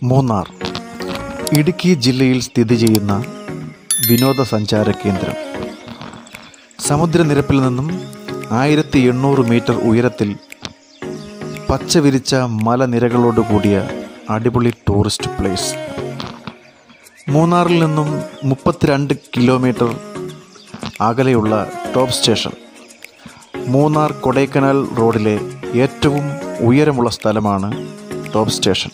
മൂന്നാർ ഇടുക്കി ജില്ലയിൽ സ്ഥിതി ചെയ്യുന്ന വിനോദസഞ്ചാര കേന്ദ്രം സമുദ്രനിരപ്പിൽ നിന്നും ആയിരത്തി എണ്ണൂറ് മീറ്റർ ഉയരത്തിൽ പച്ച വിരിച്ച മലനിരകളോട് കൂടിയ അടിപൊളി ടൂറിസ്റ്റ് പ്ലേസ് മൂന്നാറിൽ നിന്നും മുപ്പത്തിരണ്ട് കിലോമീറ്റർ അകലെയുള്ള ടോപ്പ് സ്റ്റേഷൻ മൂന്നാർ കൊടൈക്കനാൽ റോഡിലെ ഏറ്റവും ഉയരമുള്ള സ്ഥലമാണ് ടോപ്പ് സ്റ്റേഷൻ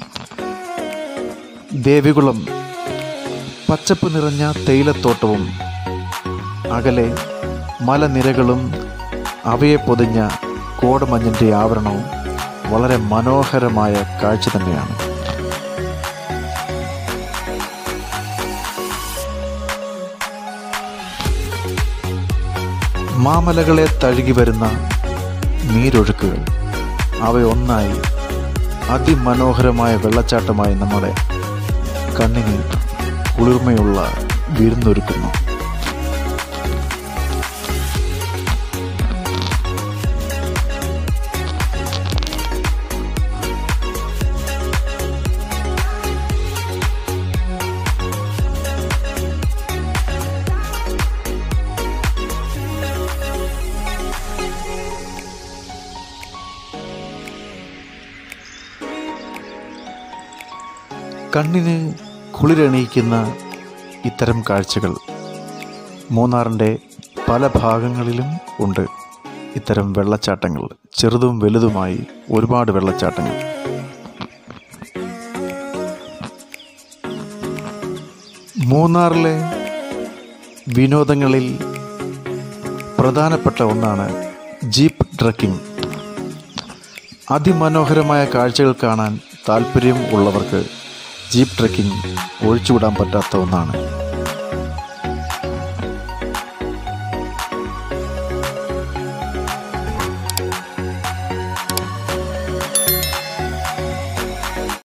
ദേവികുളം പച്ചപ്പ് നിറഞ്ഞ തേയിലത്തോട്ടവും അകലെ മലനിരകളും അവയെ പൊതിഞ്ഞ കോടമഞ്ഞിൻ്റെ ആവരണവും വളരെ മനോഹരമായ കാഴ്ച തന്നെയാണ് മാമലകളെ തഴുകി വരുന്ന നീരൊഴുക്കുകൾ അവയൊന്നായി അതിമനോഹരമായ വെള്ളച്ചാട്ടമായി നമ്മുടെ കണ്ണിന് കുളിർമയുള്ള വിരുന്നൊരുക്കുന്നു കണ്ണിന് കുളിരണിയിക്കുന്ന ഇത്തരം കാഴ്ചകൾ മൂന്നാറിൻ്റെ പല ഭാഗങ്ങളിലും ഉണ്ട് ഇത്തരം വെള്ളച്ചാട്ടങ്ങൾ ചെറുതും വലുതുമായി ഒരുപാട് വെള്ളച്ചാട്ടങ്ങൾ മൂന്നാറിലെ വിനോദങ്ങളിൽ പ്രധാനപ്പെട്ട ഒന്നാണ് ജീപ്പ് ട്രക്കിംഗ് അതിമനോഹരമായ കാഴ്ചകൾ കാണാൻ താല്പര്യം ഉള്ളവർക്ക് ജീപ്പ് ട്രക്കിംഗ് ഒഴിച്ചുവിടാൻ പറ്റാത്ത ഒന്നാണ്